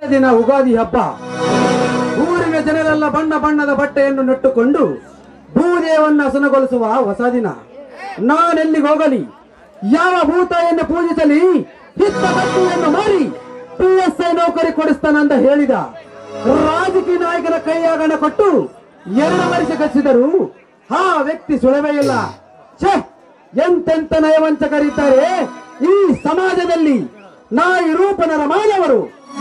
ದಿನ ಉಗಾದಿ ಹಬ್ಬ ಊರಿನ ಜನರೆಲ್ಲ ಬಣ್ಣ ಬಣ್ಣದ ಬಟ್ಟೆಯನ್ನು ನೆಟ್ಟುಕೊಂಡು ಭೂದೇವನ್ನು ಹಸನಗೊಳಿಸುವ ಹೊಸ ದಿನ ನಾನೆಲ್ಲಿಗೆ ಹೋಗಲಿ ಯಾವ ಭೂತಾಯನ್ನು ಪೂಜಿಸಲಿ ಹಿತ್ತ ಕಟ್ಟುವನ್ನು ಮಾಡಿ ಪಿ ಎಸ್ ಐ ನೌಕರಿ ಕೊಡಿಸ್ತಾನಂತ ಹೇಳಿದ ರಾಜಕೀಯ ನಾಯಕರ ಕೈಯಾಗಣ ಕೊಟ್ಟು ಎರಡು ವರ್ಷ ಕಚ್ಚಿದರು ಆ ವ್ಯಕ್ತಿ ಸುಳವೇ ಇಲ್ಲ ಛೇ ಎಂತೆಂತ ನಯವಂಚಕರಿದ್ದಾರೆ ಈ ಸಮಾಜದಲ್ಲಿ ನಾಯಿ ರೂಪನರ ಮಾನವರು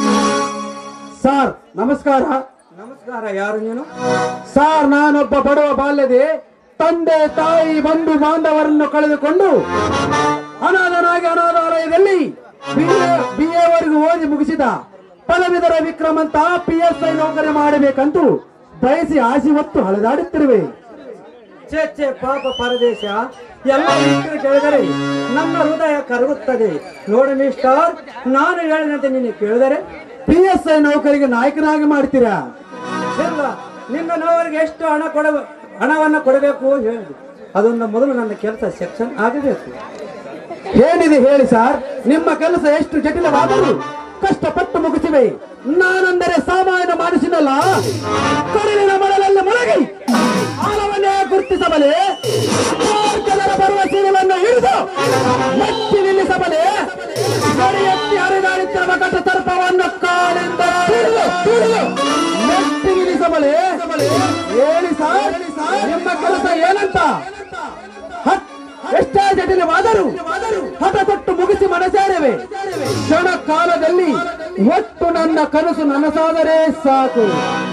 ಸಾರ್ ನಮಸ್ಕಾರ ನಮಸ್ಕಾರ ಯಾರು ನೀನು ಸಾರ್ ನಾನೊಬ್ಬ ಬಡವ ಬಾಲ್ಯದೆ ತಂದೆ ತಾಯಿ ಬಂಧು ಬಾಂಧವರನ್ನು ಕಳೆದುಕೊಂಡು ಅನಾಥನಾಗಿ ಅನಾಥಾಲಯದಲ್ಲಿ ಬಿ ಎವರೆಗೂ ಓದಿ ಮುಗಿಸಿದ ಪದವಿದರ ವಿಕ್ರಮ್ ಅಂತ ಪಿ ಎಸ್ ಐ ನೌಕರಿ ಮಾಡಬೇಕಂತೂ ಬಯಸಿ ಆಸೆ ಹೊತ್ತು ಹಳೆದಾಡುತ್ತಿರುವೆ ಛೇ ಛೇ ಪಾಪ ಪರದೇಶ ಎಲ್ಲ ಇಟ್ಟು ಕೇಳಿದರೆ ನನ್ನ ಹೃದಯ ಕರಗುತ್ತದೆ ನೋಡಿ ಮಿಸ್ಟರ್ ನಾನು ಹೇಳಿದಂತೆ ನೀನು ಕೇಳಿದರೆ ಪಿ ಎಸ್ ಐ ನೌಕರಿಗೆ ನಾಯಕನಾಗಿ ಮಾಡ್ತೀರಾ ಇಲ್ಲ ನಿನ್ನ ನೋವರಿಗೆ ಎಷ್ಟು ಹಣ ಕೊಡ ಹಣವನ್ನ ಕೊಡಬೇಕು ಹೇಳಿದೆ ಅದೊಂದು ಮೊದಲು ನನ್ನ ಕೆಲಸ ಸೆಕ್ಷನ್ ಆಗಬೇಕು ಏನಿದೆ ಹೇಳಿ ಸರ್ ನಿಮ್ಮ ಕೆಲಸ ಎಷ್ಟು ಜಟಿಲವಾದರೂ ಕಷ್ಟಪಟ್ಟು ಮುಗಿಸಿವೆ ನಾನೆಂದರೆ ಸಾಮಾನ್ಯ ಮನುಷ್ಯನಲ್ಲ ಕಡಲಿನ ಮಳಲಲ್ಲಿ ಮುಳುಗಿ ಆಳವನ್ನೇ ಗುರುತಿಸಬಲೆ ನೂರು ಜನರ ಬರುವ ಸೀರೆಯನ್ನು ಹಿಡಿದು ಎತ್ತಿ ನಿಲ್ಲಿಸಬಲೆ ಗಡಿ ಎತ್ತಿ ಹರಿದಾಡುತ್ತಿರುವ ಕಟ ಸರ್ಪವನ್ನು ಕಾಲಿಂದ ಹಿಡಿದು ಹಿಡಿದು ಎತ್ತಿ ನಿಲ್ಲಿಸಬಲೆ ಹೇಳಿ ಸರ್ ನಿಮ್ಮ ಕೆಲಸ ಏನಂತ ಹತ್ ಎಷ್ಟೇ ಜಟಿಲವಾದರೂ ಹಠ ತೊಟ್ಟು ಮುಗಿಸಿ ಮನಸಾರವೆ ಕ್ಷಣ ಕಾಲದಲ್ಲಿ ಒಟ್ಟು ನನ್ನ ಕನಸು ನನಸಾದರೆ ಸಾಕು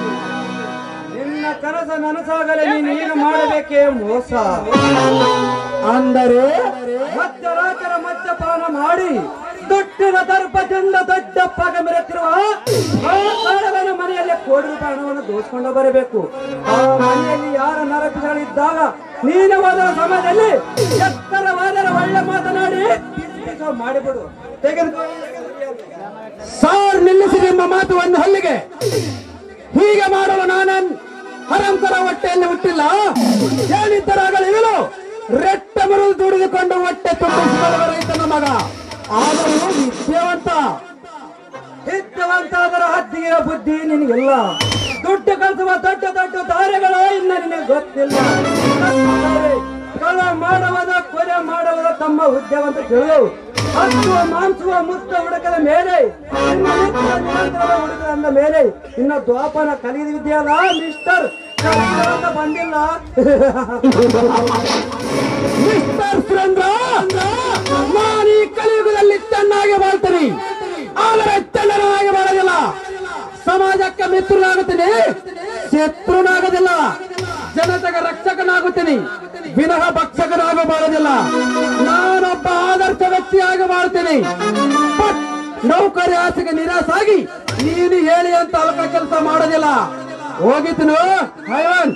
ನಿನ್ನ ಕನಸ ನನಸಾಗಲೇ ನೀನು ಏನು ಮಾಡಬೇಕೇ ಮೋಸ ಅಂದರೆ ಮಧ್ಯರಾತ್ರಿ ಮದ್ಯಪಾನ ಮಾಡಿ ದುಡ್ಡಿನ ದರ್ಪದಿಂದ ದೊಡ್ಡಪ್ಪಾಗ ಮೆರೆತಿರುವ ಆ ಕಾಳಗನ ಮನೆಯಲ್ಲಿ ಕೋಟಿ ರೂಪಾಯಿ ಹಣವನ್ನು ದೋಚ್ಕೊಂಡು ಬರಬೇಕು ಆ ಮನೆಯಲ್ಲಿ ಯಾರ ನರಕಗಳಿದ್ದಾಗ ನೀನವಾದ ಸಮಯದಲ್ಲಿ ಎತ್ತರವಾದ ಒಳ್ಳೆ ಮಾತನಾಡಿ ಪಿಸ್ ಪಿಸ್ ಮಾಡಿಬಿಡು ತೆಗೆದು ಸಾರ್ ನಿಲ್ಲಿಸಿ ನಿಮ್ಮ ಮಾತು ಒಂದು ಹಲ್ಲಿಗೆ ಹೀಗೆ ಮಾಡುವ ನಾನನ್ ಹರಂಕರ ಹೊಟ್ಟೆಯಲ್ಲಿ ಹುಟ್ಟಿಲ್ಲ ಏನಿದ್ದರಾಗಲಿಗಳು ರೆಟ್ಟ ಮರುಳು ದುಡಿದುಕೊಂಡು ಹೊಟ್ಟೆ ತುಂಬಿಸಿಕೊಳ್ಳುವ ರೈತನ ಮಗ ಆದರೂ ವಿದ್ಯಾವಂತ ಹಿದ್ದವಂತಾದರ ಹದ್ದಿಗೆ ಬುದ್ಧಿ ನಿನಗಿಲ್ಲ ದುಡ್ಡು ಕಲಿಸುವ ದೊಡ್ಡ ದೊಡ್ಡ ದಾರಿಗಳು ಇನ್ನ ನಿನಗೆ ಗೊತ್ತಿಲ್ಲ ಕಳ ಮಾಡುವುದ ಕೊಲೆ ಮಾಡುವುದ ತಮ್ಮ ಉದ್ಯವಂತ ತಿಳಿದು ಹಚ್ಚುವ ಮಾಂಸುವ ಮುತ್ತ ಹುಡುಕದ ಮೇಲೆ ನಿನ್ನ ನಿತ್ಯ ನಿರಂತರ ಹುಡುಕದ ಅಂದ ಮೇಲೆ ಇನ್ನ ದ್ವಾಪನ ಕಲಿದಿದೆಯಲ್ಲ ಮಿಸ್ಟರ್ ಕಲಿತ ಬಂದಿಲ್ಲ ಮಿಸ್ಟರ್ ಸುರೇಂದ್ರ ನಾನು ಈ ಕಲಿಯುಗದಲ್ಲಿ ಚೆನ್ನಾಗಿ ಬಾಳ್ತೀನಿ ಆದರೆ ಚೆನ್ನನಾಗಿ ಬಾಳೋದಿಲ್ಲ ಸಮಾಜಕ್ಕೆ ಮಿತ್ರನಾಗುತ್ತೀನಿ ಶತ್ರುನಾಗೋದಿಲ್ಲ ಜನತೆಗೆ ರಕ್ಷಕನಾಗುತ್ತೀನಿ ವಿನಃ ಭಕ್ಷಕನಾಗಿ ಬಾಳೋದಿಲ್ಲ ನಾನೊಬ್ಬ ಆದರ್ಶ ವ್ಯಕ್ತಿಯಾಗಿ ಬಾಳ್ತೀನಿ ಬಟ್ ನೌಕರಿ ಆಸೆಗೆ ನಿರಾಸಾಗಿ ನೀನು ಹೇಳಿ ಅಂತ ಅಲ್ಕ ಕೆಲಸ ಮಾಡೋದಿಲ್ಲ ಹೋಗಿತ್ತು ಹೈವನ್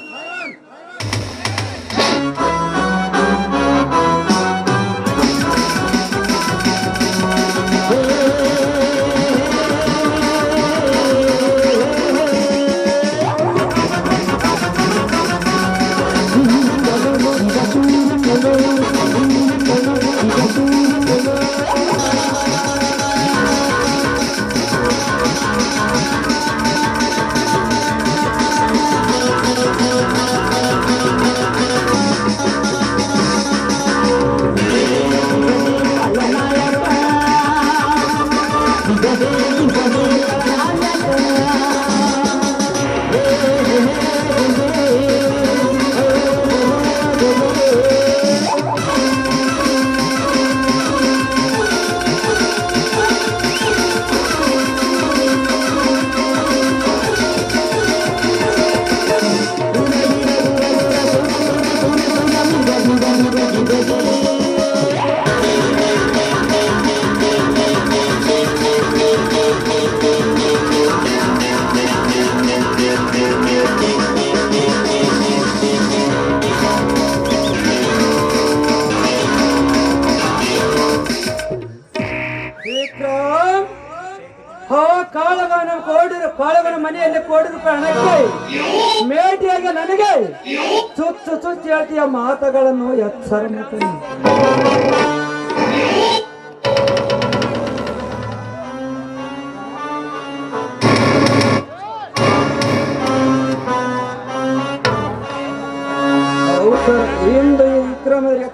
ವಿಕ್ರಮ್ ಹೋ ಕಾಳಗನ ಕೋಡಿ ಕಾಳಗನ ಮನೆಯಲ್ಲಿ ಕೋಟಿ ರೂಪಾಯಿ ಹಣಕ್ಕೆ ಮೇಟಿಯಾಗಿ ನನಗೆ ಚುಚ್ಚು ಚುಚ್ಚು ಹೇಳ್ತೀಯ ಮಾತುಗಳನ್ನು ಎಚ್ಚರ ಮಾತನ್ನು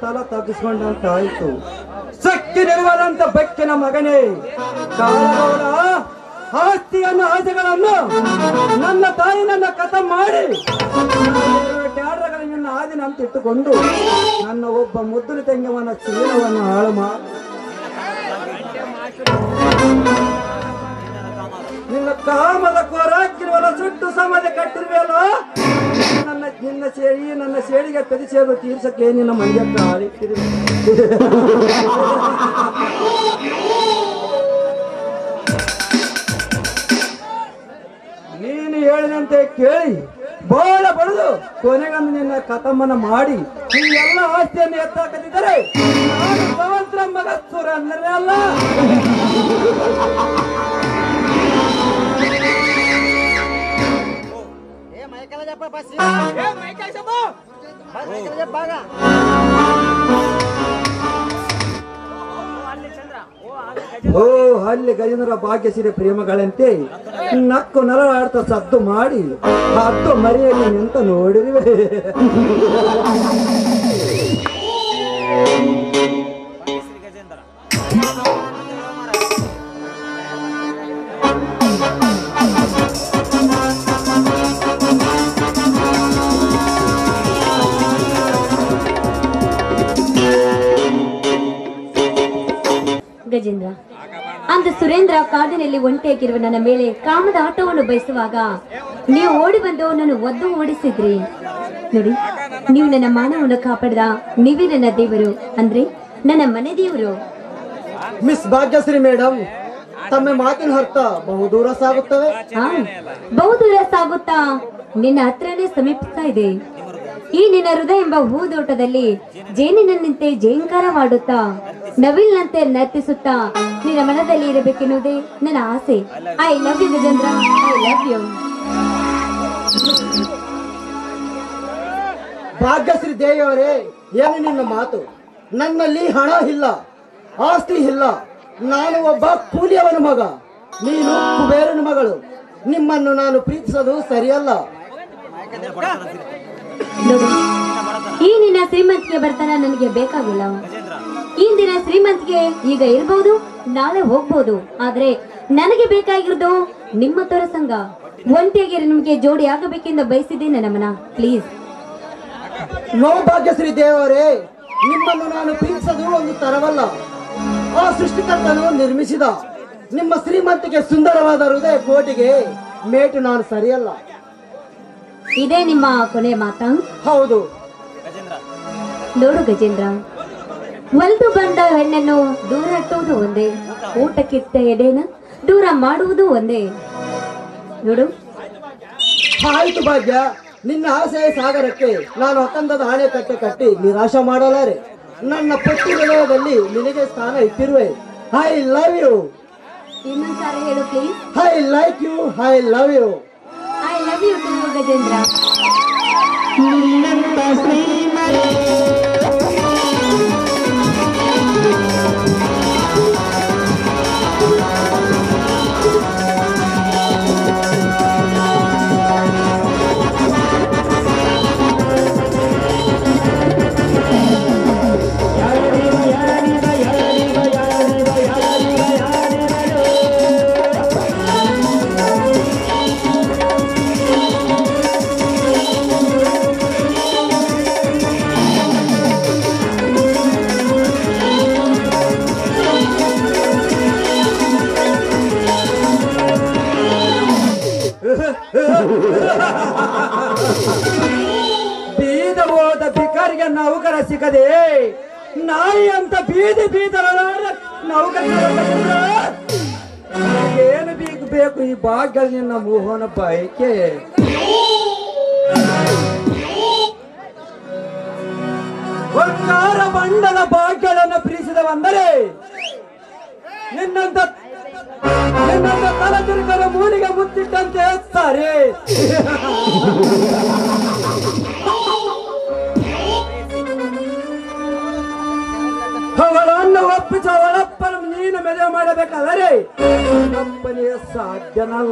ತಲ ತಪ್ಪಿಸ್ಕೊಂಡಂತಾಯ್ತು ಸಕ್ಕಿನಿರುವದಂತ ಬೆಕ್ಕಿನ ಮಗನೇ ಕಾಲಗೌಡ ಆಸ್ತಿಯನ್ನು ಆಸೆಗಳನ್ನು ನನ್ನ ತಾಯಿ ನನ್ನ ಕಥ ಮಾಡಿ ಟ್ಯಾಡ್ರಗಳನ್ನು ಆದಿನ ಅಂತ ಇಟ್ಟುಕೊಂಡು ನನ್ನ ಒಬ್ಬ ಮುದ್ದುಲಿ ತಂಗವನ ಚೀಲವನ್ನು ಹಾಳು ಮಾ ನಿನ್ನ ಕಾಮದ ಕೋರಾಕಿರುವಲ್ಲ ಸುಟ್ಟು ಸಮಾಧಿ ಕಟ್ಟಿರುವಲ್ಲ ನನ್ನ ನಿನ್ನ ಸೇರಿ ನನ್ನ ಸೇಡಿಗೆ ಪೆದಿಸೇದು ತೀರ್ಸಕ್ಕೆ ನಿನ್ನ ಮಂಡ್ಯ ಕಾಲಿಟ್ಟಿರುವೆ ನೀನು ಹೇಳಿದಂತೆ ಕೇಳಿ ಬಹಳ ಬಡದು ಕೊನೆಗಂದು ನಿನ್ನ ಕಥಮನ ಮಾಡಿ ಈ ಎಲ್ಲ ಆಸ್ತಿಯನ್ನು ಎತ್ತಾಕದಿದ್ದರೆ ನಾನು ಪವಂತ್ರ ಮಗ ಸುರನ್ನರೇ ಅಲ್ಲ ಓ ಅಲ್ಲಿ ಗಜೇಂದ್ರ ಭಾಗ್ಯಸಿರಿ ಪ್ರೇಮಗಳಂತೆ ನಕ್ಕು ನರಳಾಡ್ತ ಸದ್ದು ಮಾಡಿ ಹತ್ತು ಮರಿಯಲ್ಲಿ ನಿಂತ ನೋಡಿರುವೆ ಗಜೇಂದ್ರ ಅಂದು ಸುರೇಂದ್ರ ಕಾಡಿನಲ್ಲಿ ಒಂಟಿಯಾಗಿರುವ ನನ್ನ ಮೇಲೆ ಕಾಮದ ಆಟವನ್ನು ಬಯಸುವಾಗ ನೀವು ಓಡಿ ಬಂದು ನನ್ನ ಒದ್ದು ಓಡಿಸಿದ್ರಿ ನೋಡಿ ನೀವು ನನ್ನ ಮಾನವನ್ನು ಕಾಪಾಡಿದ ನೀವೇ ನನ್ನ ದೇವರು ಅಂದ್ರೆ ನನ್ನ ಮನೆ ದೇವರು ಮಿಸ್ ಭಾಗ್ಯಶ್ರೀ ಮೇಡಮ್ ತಮ್ಮ ಮಾತಿನ ಅರ್ಥ ಬಹುದೂರ ಸಾಗುತ್ತವೆ ಹಾ ಬಹುದೂರ ಸಾಗುತ್ತಾ ನಿನ್ನ ಹತ್ರನೇ ಸಮೀಪಿಸ್ತಾ ಇದೆ ಈ ನಿನ್ನ ಹೃದಯ ಎಂಬ ಹೂದೋಟದಲ್ಲಿ ಜೇನಿನಂತೆ ಜೇಂಕಾರವಾಡುತ್ತಾ ನವಿಲ್ನಂತೆ ನರ್ತಿಸುತ್ತಾ ನಿನ್ನ ಮನದಲ್ಲಿ ಇರಬೇಕೆನ್ನುವುದೇ ನನ್ನ ಆಸೆ I love you Gajendra I love you Bhagyashree ದೇವಿಯವರೇ ಏನು ನಿನ್ನ ಮಾತು ನನ್ನಲ್ಲಿ ಹಣ ಇಲ್ಲ ಆಸ್ತಿ ಇಲ್ಲ ನಾನು ಒಬ್ಬ ಕೂಲಿಯವನ ಮಗ ನೀನು ಕುಬೇರನ ಮಗಳು ನಿಮ್ಮನ್ನು ನಾನು ಪ್ರೀತಿಸೋದು ಸರಿಯಲ್ಲ ನೋಡು ಈ ನಿನ್ನ ಶ್ರೀಮಂತಿಗೆ ಬರ್ತಾನ ನನಗೆ ಬೇಕಾಗಿಲ್ಲ ಇಂದಿನ ಶ್ರೀಮಂತಿಗೆ ಈಗ ಇರ್ಬೋದು ನಾಳೆ ಹೋಗ್ಬೋದು ಆದ್ರೆ ನನಗೆ ಬೇಕಾಗಿರೋದು ನಿಮ್ಮ ತರ ಸಂಘ ಒಂಟಿಯಾಗಿ ನಿಮಗೆ ಜೋಡಿ ಆಗಬೇಕೆಂದು ಬಯಸಿದ್ದೆ ನನ್ನ ಮನ ಪ್ಲೀಸ್ ನೋ ಭಾಗ್ಯಶ್ರೀ ದೇವರೇ ನಿಮ್ಮನ್ನು ನಾನು ಪ್ರೀತಿಸೋದು ಒಂದು ತರವಲ್ಲ ಆ ಸೃಷ್ಟಿಕರ್ತನು ನಿರ್ಮಿಸಿದ ನಿಮ್ಮ ಶ್ರೀಮಂತಿಗೆ ಸುಂದರವಾದ ಹೃದಯ ಕೋಟಿಗೆ ಮೇಟು ನಾನು ಸರಿಯಲ್ಲ ಇದೇ ನಿಮ್ಮ ಕೊನೆ ಮಾತಾ ಹೌದು ನೋಡು ಗಜೇಂದ್ರ ಒಲ್ದು ಬಂದ ಹೆಣ್ಣನ್ನು ದೂರ ಹಟ್ಟುವುದು ಒಂದೇ ಊಟಕ್ಕಿಟ್ಟ ಎಡೆನ ದೂರ ಮಾಡುವುದು ಒಂದೇ ನೋಡು ಆಯ್ತು ಭಾಗ್ಯ ನಿನ್ನ ಆಸೆಯ ಸಾಗರಕ್ಕೆ ನಾನು ಅಖಂಡದ ಅಣೆಕಟ್ಟೆ ಕಟ್ಟಿ ನಿರಾಶ ಮಾಡಲಾರೆ ನನ್ನ ಪಟ್ಟಿ ವಿಲಯದಲ್ಲಿ ನಿನಗೆ ಸ್ಥಾನ ಇಟ್ಟಿರುವೆ ಐ ಲವ್ ಯು ಇನ್ನೊಂದ್ಸಾರಿ ಹೇಳು please I like you I love you I love you too Gajendra ಬೀದ ಹೋದ ಭಿಕಾರಿಗೆ ನೌಕರ ಸಿಗದೆ ನಾಯಿ ಅಂತ ಬೀದಿ ಬೀದರ ನೌಕರ ಏನು ಬೇಕು ಬೇಕು ಈ ಭಾಗ್ಯ ನಿನ್ನ ಮೋಹನ ಬಯಕೆ ಬಂಗಾರ ಬಂಡದ ಭಾಗ್ಯಗಳನ್ನು ಪ್ರೀತಿಸಿದವಂದರೆ ನಿನ್ನಂತ ನಿನ್ನಂತ ತಲತಿರುಕರ ಮೂಲಿಗೆ ಮುತ್ತಿಟ್ಟಂತೆ ಎತ್ತಾರೆ ಅವಳನ್ನು ಒಪ್ಪಿಸಿ ಅವಳಪ್ಪನ ನೀನು ಮದುವೆ ಮಾಡಬೇಕಾದರೆ ಅಪ್ಪನಿಗೆ ಸಾಧ್ಯನಲ್ಲ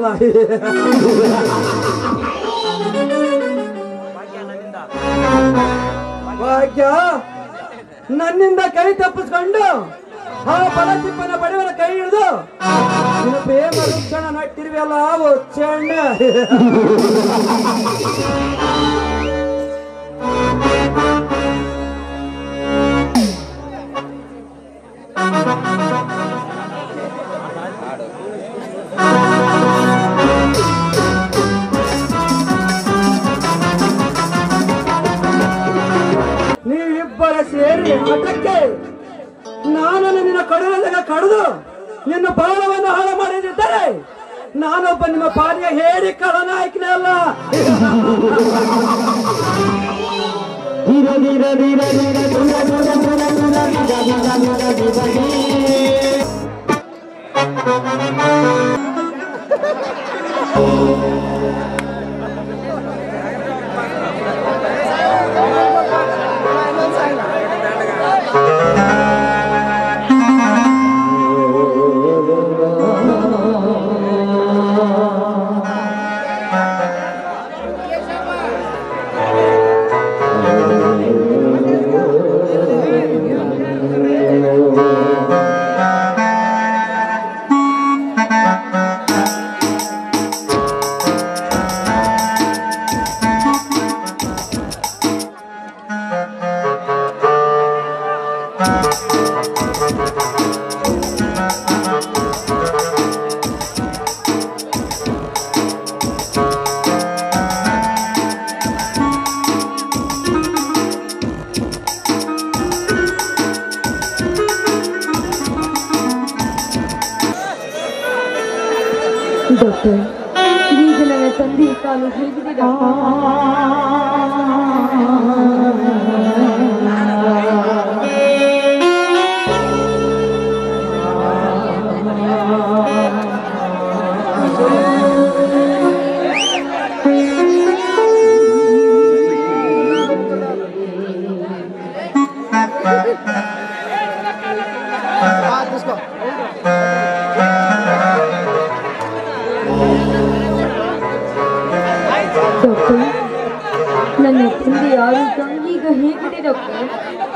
ಭಾಗ್ಯ ನನ್ನಿಂದ ಕೈ ತಪ್ಪಿಸ್ಕೊಂಡು ಆ ಫಲಚಿಪ್ಪನ ಬಡವನ ಕೈ ಹಿಡಿದು ನಿನ್ನ ಪ್ರೇಮ ವೃಕ್ಷಣ ನಟ್ಟಿರುವೆಲ್ಲ ಅವು ಚೆಂಡ ನೀವಿಬ್ಬರ ಸೇರಿ ಆಟಕ್ಕೆ ನಾನನ್ನು ನಿನ್ನ ಕಡಲದಾಗ ಕಡಿದು ನಿನ್ನ ಬಾಳವನ್ನು ಹಾಳು ಮಾಡಿದಿದ್ದರೆ ನಾನೊಬ್ಬ ನಿಮ್ಮ ಪಾಲಿಗೆ ಹೇಳಿ ಕಳನಾಯಕನೇ ಅಲ್ಲ ಡಾಕ್ಟರ್ ಈಗ ನನ್ನ ತಂದೆ ಕಾಲು ಹೇಗಿದೆ ಡಾಕ್ಟರ್ ನನ್ನ ತಂದೆ ಆರೋಗ್ಯ ಈಗ ಹೇಗಿದೆ ಡಾಕ್ಟರ್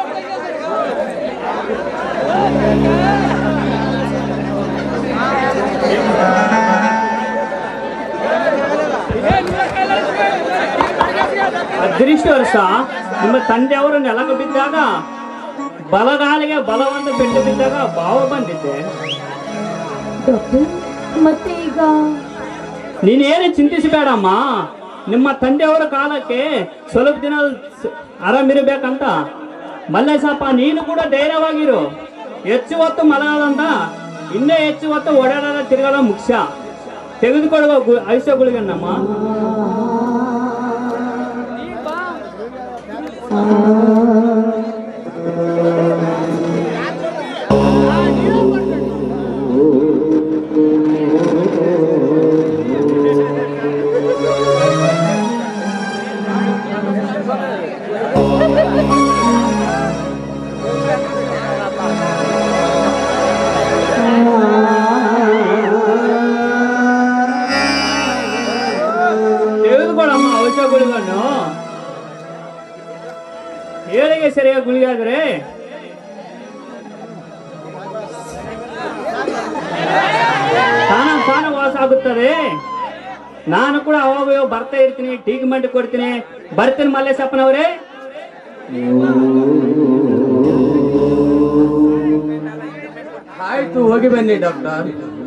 ಅದೃಷ್ಟ ವರ್ಷ ನಿಮ್ಮ ತಂದೆಯವರು ನೆಲಕ್ಕೆ ಬಿದ್ದಾಗ ಬಲಗಾಲಿಗೆ ಬಲವನ್ನು ಪೆಟ್ಟು ಬಿದ್ದಾಗ ಭಾವ ಬಂದಿದ್ದೆ ಡಾಕ್ಟರ್ ಮತ್ತೆ ಈಗ ನೀನೇನು ಚಿಂತಿಸಬೇಡಮ್ಮ ನಿಮ್ಮ ತಂದೆಯವರ ಕಾಲಕ್ಕೆ ಸ್ವಲ್ಪ ದಿನ ಸ- ಆರಾಮಿರಬೇಕಂತ ಮಲ್ಲೇಶಪ್ಪ ನೀನು ಕೂಡ ಧೈರ್ಯವಾಗಿರು ಹೆಚ್ಚು ಹೊತ್ತು ಮಲಗದಂತ ಇನ್ನೂ ಹೆಚ್ಚು ಹೊತ್ತು ಓಡಾಡೋದ ತಿರುಗಾಡ ಮುಖ್ಯ ತೆಗೆದುಕೊಳ್ಳುವ ಗು- ಆಯುಷ್ಯಗಳಿಗೆ ನಮ್ಮ ತೆಗೆದುಕೊಳ್ಳಮ್ಮ ಔಷಧ ಗುಳಿಗಳನ್ನು ಏಳಿಗೆ ಸರಿಯಾಗಿ ಗುಳಿಗೆ ಆದ್ರೆ ತಾನ ತಾನ ವಾಸ ಆಗುತ್ತದೆ ನಾನು ಕೂಡ ಅವಾಗ ಇವಾಗ ಬರ್ತಾ ಇರ್ತೀನಿ ಟ್ರೀಟ್ಮೆಂಟ್ ಕೊಡ್ತೀನಿ ಬರ್ತೀನಿ ಮಲ್ಲೇಶಪ್ಪನವರೇ ಆಯ್ತು ಹೋಗಿ ಬನ್ನಿ ಡಾಕ್ಟರ್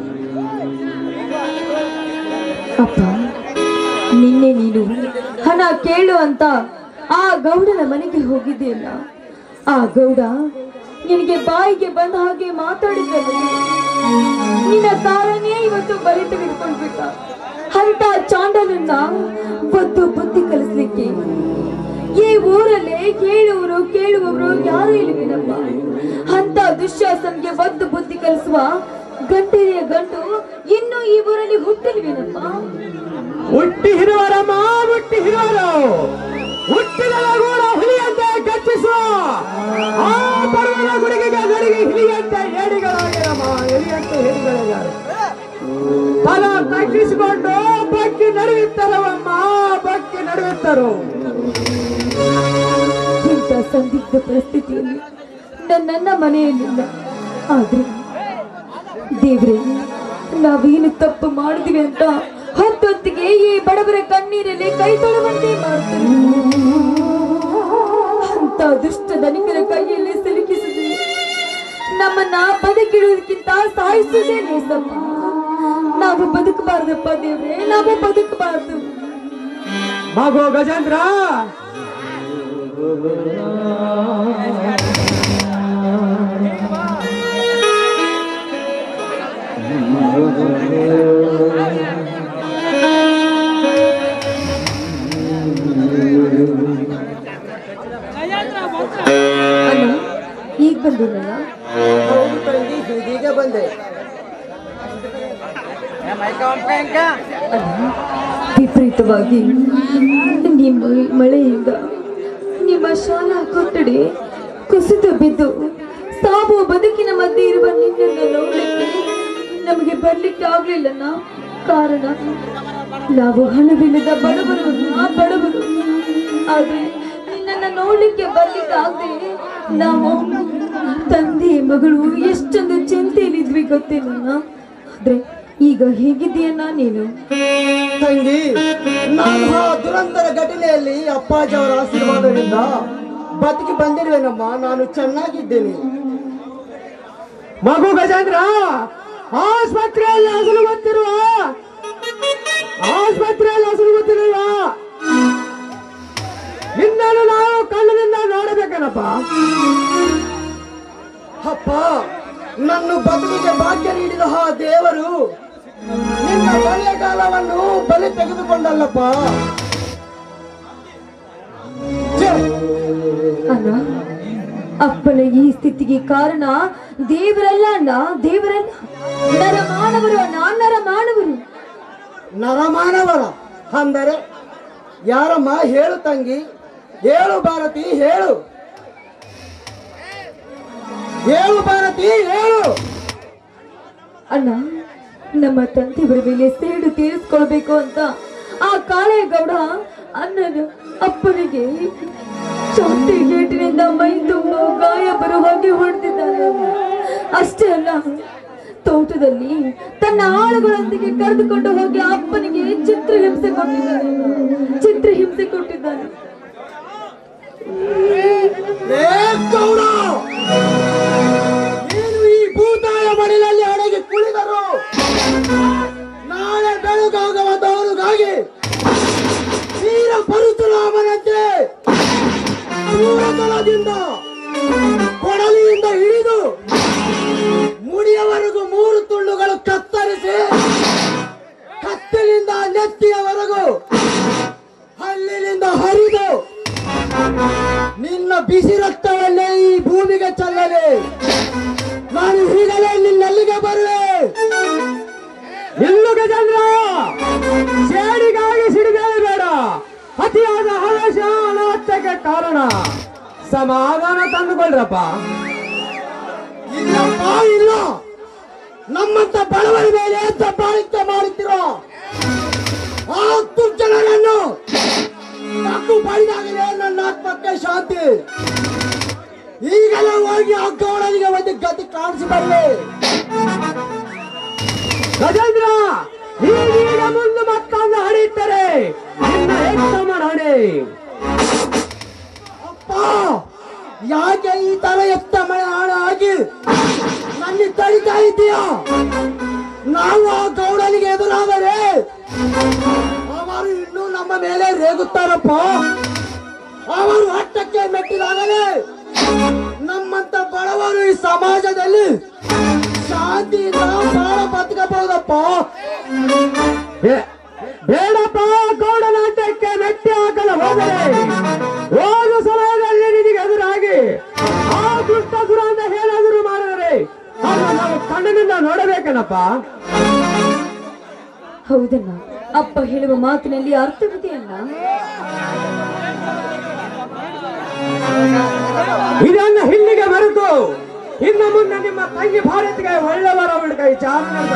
ಅಪ್ಪ ನಿನ್ನೆ ನೀನು ಹಣ ಕೇಳು ಅಂತ ಆ ಗೌಡನ ಮನೆಗೆ ಹೋಗಿದ್ದೆಯಲ್ಲ ಆ ಗೌಡ ನಿನಗೆ ಬಾಯಿಗೆ ಬಂದ ಹಾಗೆ ಮಾತಾಡಿದ್ದಲ್ಲ ನಿನ್ನ ಕಾರನೇ ಇವತ್ತು ಬಲಿ ತೆಗೆದುಕೊಂಡ್ಬಿಟ್ಟ ಅಂತ ಚಾಂಡನನ್ನ ಬದ್ದು ಬುದ್ಧಿ ಕಲಿಸ್ಲಿಕ್ಕೆ ಈ ಊರಲ್ಲೇ ಕೇಳುವರು ಕೇಳುವವರು ಯಾರು ಇಲ್ಲವೇನಪ್ಪ ಅಂತ ದುಶ್ಯಾಸನ್ಗೆ ಬದ್ದು ಬುದ್ಧಿ ಕಲಿಸುವ ಗಂಟೆಯ ಗಂಟು ಇನ್ನೂ ಈ ಊರಲ್ಲಿ ಹುಟ್ಟಿಲ್ವೇನಪ್ಪ ಹುಟ್ಟಿ ಹಿರುವರಮ್ಮ ಹುಟ್ಟಿ ಹಿರುವರು ಹುಟ್ಟಿದ ಕೂಡ ಹುಲಿಯಂತೆ ಗರ್ಜಿಸುವ ಆ ಪರ್ವದ ಗುಡಿಗೆ ಗಡಿಗೆ ಹಿಲಿಯಂತೆ ಏಡಿಗಳಾಗಿರಮ್ಮ ಎಲಿಯಂತೆ ಹೇಡಿಗಳಾಗ್ಯಾರ ಫಲ ತಗ್ಗಿಸಿಕೊಂಡು ಬಗ್ಗಿ ನಡೆಯುತ್ತಾರವಮ್ಮ ಬಗ್ಗಿ ನಡೆಯುತ್ತರು ಇಂಥ ಸಂದಿಗ್ಧ ಪರಿಸ್ಥಿತಿಯಲ್ಲಿ ನನ್ನ ಮನೆಯಲ್ಲಿಲ್ಲ ಆದ್ರೆ ದೇವ್ರೆ ನಾವೇನು ತಪ್ಪು ಮಾಡಿದ್ವಿ ಅಂತ ಹೊತ್ತೊತ್ತಿಗೆ ಈ ಬಡವರ ಕಣ್ಣೀರಲ್ಲಿ ಕೈ ತೊಳುವಂತೆ ಮಾಡ್ತಾರೆ ಅಂತ ದುಷ್ಟ ಧನಿಕರ ಕೈಯಲ್ಲಿ ಸಿಲುಕಿಸಿದ್ವಿ ನಮ್ಮನ್ನ ಬದುಕಿಡುವುದಕ್ಕಿಂತ ಸಾಯಿಸುವುದೇ ಲೇಸಪ್ಪ ನಾವು ಬದುಕಬಾರ್ದಪ್ಪ ದೇವ್ರೆ ನಾವು ಬದುಕಬಾರ್ದು ಮಗು ಗಜೇಂದ್ರ ಅಣ್ಣ ಈಗ ಬಂದಿಲ್ಲ ಹೌದು ತಂಗಿ ಹೀಗೆ ಬಂದೆ ವಿಪರೀತವಾಗಿ ನಿಮ್ಮ ಮಳೆಯಿಂದ ನಿಮ್ಮ ಶಾಲಾ ಕೊಠಡಿ ಕುಸಿದು ಬಿದ್ದು ಸಾವು ಬದುಕಿನ ಮಧ್ಯೆ ಇರುವ ನಿನ್ನನ್ನು ನೋಡಲಿಕ್ಕೆ ನಮಗೆ ಬರ್ಲಿಕ್ಕೆ ಆಗ್ಲಿಲ್ಲನ ಕಾರಣ ನಾವು ಹಣವಿಲ್ಲದ ಬಡವರು ಆ ಬಡವರು ಆದ್ರೆ ನಿನ್ನನ್ನು ನೋಡ್ಲಿಕ್ಕೆ ಬರ್ಲಿಕ್ಕೆ ಆಗದೆ ನಾವು ತಂದೆ ಮಗಳು ಎಷ್ಟೊಂದು ಚಿಂತೆಯಲ್ಲಿದ್ವಿ ಗೊತ್ತೇನ ಆದ್ರೆ ಈಗ ಹೇಗಿದ್ದೀಯನ್ನ ನೀನು ತಂಗಿ ನಾನು ಆ ದುರಂತರ ಘಟನೆಯಲ್ಲಿ ಅಪ್ಪಾಜಿ ಅವರ ಆಶೀರ್ವಾದದಿಂದ ಬದುಕಿ ಬಂದಿರುವೆನಮ್ಮ ನಾನು ಚೆನ್ನಾಗಿದ್ದೇನೆ ಮಗು ಗಜೇಂದ್ರ ಆಸ್ಪತ್ರೆಯಲ್ಲಿ ಹಸಲು ಗೊತ್ತಿರುವ ಆಸ್ಪತ್ರೆಯಲ್ಲಿ ಹಸಲು ಗೊತ್ತಿರುವ ನಿನ್ನನ್ನು ನಾವು ಕಣ್ಣಿನಿಂದ ನೋಡಬೇಕೇನಪ್ಪ ಅಪ್ಪ ನನ್ನ ಬದುಕಿಗೆ ಭಾಗ್ಯ ನೀಡಿದ ಆ ದೇವರು ನಿನ್ನ ಬಲೆಗಾಲವನ್ನು ಬಲಿ ತೆಗೆದುಕೊಂಡಲ್ಲಪ್ಪ ಛೆ! ಅಣ್ಣ ಅಪ್ಪನ ಈ ಸ್ಥಿತಿಗೆ ಕಾರಣ ದೇವರಲ್ಲ ಅಣ್ಣ ದೇವರಲ್ಲ ನರ ಮಾನವರು ಅಣ್ಣ ನರ ಮಾನವರು ನರಮಾನವರ ಅಂದರೆ ಯಾರಮ್ಮ ಹೇಳು ತಂಗಿ ಹೇಳು ಭಾರತಿ ಹೇಳು ಹೇಳು ಭಾರತಿ ಹೇಳು ಅಣ್ಣ ನಮ್ಮ ತಂದೆಯವರ ಮೇಲೆ ಸೇಡು ತೀರಿಸ್ಕೊಳ್ಬೇಕು ಅಂತ ಆ ಕಾಳೇಗೌಡ ಅಣ್ಣನ ಅಪ್ಪನಿಗೆ ಚಾಟಿ ಗೇಟಿನಿಂದ ಮೈ ತುಂಬ ಗಾಯ ಬರುವ ಹಾಗೆ ಹೊಡೆದಿದ್ದಾನೆ ಅಷ್ಟೇ ಅಲ್ಲ ತೋಟದಲ್ಲಿ ತನ್ನ ಆಳುಗಳೊಂದಿಗೆ ಕರೆದುಕೊಂಡು ಹೋಗಿ ಅಪ್ಪನಿಗೆ ಚಿತ್ರಹಿಂಸೆ ಕೊಟ್ಟಿದ್ದಾನೆ ಚಿತ್ರಹಿಂಸೆ ಕೊಟ್ಟಿದ್ದಾನೆ ಏ ಗೌಡ ನೀನು ಈ ಭೂತಾಯ ಮಡಿಲಲ್ಲಿ ಅಡಗಿ ಕುಳಿದರು ನಾಳೆ ಬೆಳಗಾಗುವಂತವರಿಗಾಗಿ ವೀರ ಪರಶುರಾಮನಂತೆ ದೂರತಲದಿಂದ ಕೊಡಲಿಯಿಂದ ಹಿಡಿದು ಮುಡಿಯವರೆಗೂ ಮೂರು ತುಂಡುಗಳು ಕತ್ತರಿಸಿ ಕತ್ತಿನಿಂದ ನೆತ್ತಿಯವರೆಗೂ ಹಲ್ಲಿನಿಂದ ಹರಿದು ನಿನ್ನ ಬಿಸಿ ರಕ್ತವನ್ನೇ ಈ ಭೂಮಿಗೆ ಚೆಲ್ಲಲಿ ನಾನು ಈಗಲೇ ನಿನ್ನಲ್ಲಿಗೆ ಬರುವೆ ಎಲ್ಲು ಗಜೇಂದ್ರ ಸೇಡಿಗಾಗಿ ಸಿಡಿಬೇಡ ಬೇಡ ಅತಿಯಾದ ಆವೇಶ ಅನಾಹುತಕ್ಕೆ ಕಾರಣ ಸಮಾಧಾನ ತಂದುಕೊಳ್ರಪ್ಪ ಇಲ್ಲಪ್ಪ ಇಲ್ಲ ನಮ್ಮಂತ ಬಡವರ ಮೇಲೆ ದಬ್ಬಾಳಿಕೆ ಮಾಡುತ್ತಿರೋ ಆ ದುರ್ಜನರನ್ನು ತಕ್ಕು ಪಡೆದಾಗಲೇ ನನ್ನ ಆತ್ಮಕ್ಕೆ ಶಾಂತಿ ಈಗಲೇ ಹೋಗಿ ಆ ಗೌಡನಿಗೆ ಒಂದು ಗತಿ ಕಾಣಿಸಿ ಬರಲಿ ಗಜೇಂದ್ರ ಈಗೀಗ ಮುಂದೆ ಮತ್ತೊಂದು ಹಡಿತಾರೆ ನಿನ್ನ ಹೆಚ್ಚಮ್ಮನ ಹಣೆ ಅಪ್ಪ ಯಾಕೆ ಈ ತರ ಎತ್ತ ಮಳೆ ಹಾಳು ಆಗಿ ನನ್ನ ತಡಿತಾ ಇದ್ದೀಯ ನಾವು ಆ ಗೌಡನಿಗೆ ಎದುರಾದರೆ ಅವರು ಇನ್ನೂ ನಮ್ಮ ಮೇಲೆ ರೇಗುತ್ತಾರಪ್ಪ ಅವರು ಹಟ್ಟಕ್ಕೆ ಮೆಟ್ಟಿದಾಗಲೇ ನಮ್ಮಂತ ಬಡವರು ಈ ಸಮಾಜದಲ್ಲಿ ಶಾಂತಿಯಿಂದ ಬಾಳ ಬದುಕಬಹುದಪ್ಪ ಬೇ- ಬೇಡಪ್ಪ ಗೌಡನಾಟ್ಯಕ್ಕೆ ಮೆಟ್ಟಿ ಹಾಕಲು ಹೋದರೆ ಹೋದ ಸಮಯದಲ್ಲಿ ನಿನಗೆ ಎದುರಾಗಿ ಆ ದುಷ್ಟ ದುರಂತ ಏನಾದರೂ ಮಾಡಿದರೆ ಆಗ ನಾವು ಕಣ್ಣಿನಿಂದ ನೋಡಬೇಕೇನಪ್ಪ ಹೌದಣ್ಣ ಅಪ್ಪ ಹೇಳುವ ಮಾತಿನಲ್ಲಿ ಅರ್ಥವಿದೆಯಲ್ಲ ಇದನ್ನ ಹಿಂದಿಗೆ ಮರೆತು ಇನ್ನು ಮುಂದೆ ನಿಮ್ಮ ತಂಗಿ ಭಾರತಿಗೆ ಒಳ್ಳೆಯವರ ಹುಡುಗ ವಿಚಾರ ನಡೆದ.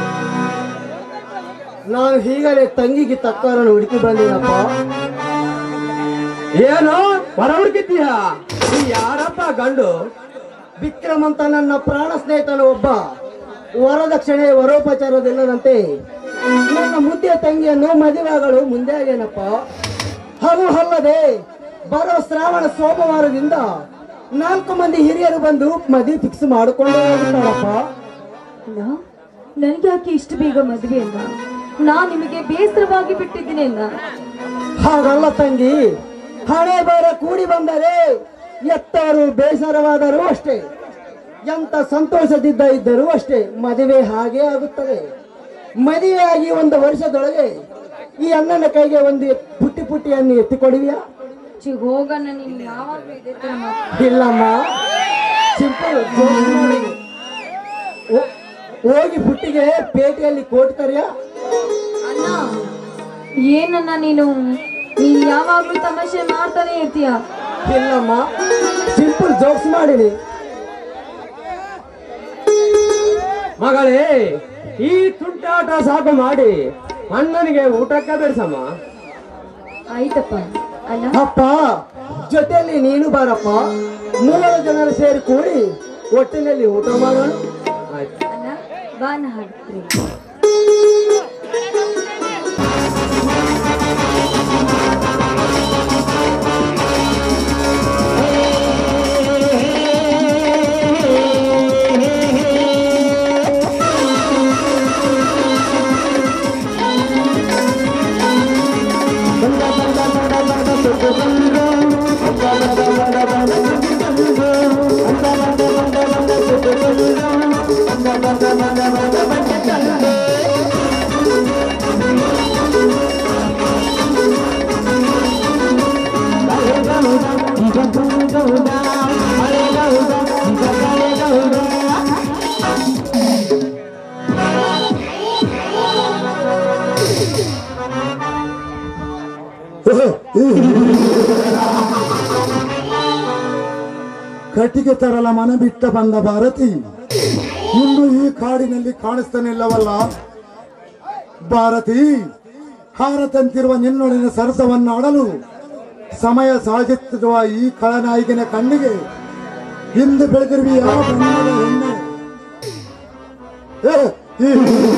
ನಾನು ಈಗಲೇ ತಂಗಿಗೆ ತಕ್ಕವರನ್ನು ಹುಡುಕಿ ಬಂದಿನಪ್ಪ ಏನು ಹೊರ ಹುಡುಕಿದ್ದೀಯ ನೀ ಯಾರಪ್ಪ ಗಂಡು ವಿಕ್ರಮ್ ಅಂತ ನನ್ನ ಪ್ರಾಣ ಸ್ನೇಹಿತನ ಒಬ್ಬ ವರದಕ್ಷಿಣೆ ವರೋಪಚಾರವಿಲ್ಲದಂತೆ ನನ್ನ ಮುದ್ದೆ ತಂಗಿಯನ್ನು ಮದುವೆಗಳು ಮುಂದೆ ಆಗೇನಪ್ಪ ಅದು ಅಲ್ಲದೆ ಬರೋ ಶ್ರಾವಣ ಸೋಮವಾರದಿಂದ ನಾಲ್ಕು ಮಂದಿ ಹಿರಿಯರು ಬಂದು ಮದುವೆ ಫಿಕ್ಸ್ ಮಾಡಿಕೊಂಡು ಹೋಗುತ್ತಾರಪ್ಪ ಅಲ್ಲ ನನಗೆ ಯಾಕೆ ಇಷ್ಟು ಬೇಗ ಮದುವೆ ಅಲ್ಲ ನಾ ನಿಮಗೆ ಬೇಸರವಾಗಿ ಬಿಟ್ಟಿದ್ದೀನಿ ಅಲ್ಲ ಹಾಗಲ್ಲ ತಂಗಿ ಹಣೆ ಬರ ಕೂಡಿ ಬಂದರೆ ಎತ್ತವರು ಬೇಸರವಾದರೂ ಅಷ್ಟೇ ಎಂತ ಸಂತೋಷದಿದ್ದ ಇದ್ದರೂ ಅಷ್ಟೇ ಮದುವೆ ಹಾಗೆ ಆಗುತ್ತದೆ ಮದುವೆಯಾಗಿ ಒಂದು ವರ್ಷದೊಳಗೆ ಈ ಅಣ್ಣನ ಕೈಗೆ ಒಂದು ಪುಟ್ಟಿ ಪುಟ್ಟಿಯನ್ನು ಎತ್ತಿಕೊಡುವಿಯಾ ಚಿ ಹೋಗಣ್ಣ ನೀನು ಯಾವಾಗಲೂ ಇದೇ ತರ ಮಾತಾಡ್ತೀಯ. ಇಲ್ಲಮ್ಮ ಸಿಂಪಲ್ ಜೋಕ್ ಮಾಡಿ. ಹೋ- ಹೋಗಿ ಪುಟ್ಟಿಗೆ ಪೇಟೆಯಲ್ಲಿ ಕೋಟ್ ಕರಿಯ ಅಣ್ಣ ಏನನ್ನ ನೀನು ನೀನ್ ಯಾವಾಗ್ಲೂ ತಮಾಷೆ ಮಾಡ್ತಾನೆ ಇರ್ತೀಯ ಇಲ್ಲಮ್ಮ ಸಿಂಪಲ್ ಜೋಕ್ಸ್ ಮಾಡಿನಿ ಮಗಳೇ ಈ ತುಂಟಾಟ ಸಾಕು ಮಾಡಿ ಅಣ್ಣನಿಗೆ ಊಟಕ್ಕೆ ಬಿಡ್ಸಮ್ಮ ಆಯ್ತಪ್ಪ ಅಲ್ಲ ಅಪ್ಪ ಜೊತೆಯಲ್ಲಿ ನೀನು ಬಾರಪ್ಪ ಮೂರು ಜನರು ಸೇರಿ ಕೂಡಿ ಒಟ್ಟಿನಲ್ಲಿ ಊಟ ಮಾಡೋಣ ಆಯ್ತು ಅಲ್ಲ ಬಾನ ಹಾಡ್ತೀನಿ ಕಟ್ಟಿಗೆ ತರಲ ಮನ ಬಿಟ್ಟ ಬಂದ ಭಾರತಿ ಇನ್ನು ಈ ಕಾಡಿನಲ್ಲಿ ಕಾಣಿಸ್ತಾನಿಲ್ಲವಲ್ಲ ಭಾರತಿ ಹಾರತಂತಿರುವ ನಿನ್ನೊಡನೆ ಸರಸವನ್ನಾಡಲು ಸಮಯ ಸಾಗುತ್ತಿರುವ ಈ ಖಳನಾಯಕನ ಕಣ್ಣಿಗೆ ಇಂದು ಬೆಳೆದಿರುವ ಯಾವ ಬಣ್ಣದ ಹೆಣ್ಣೆ ಏ, ಈ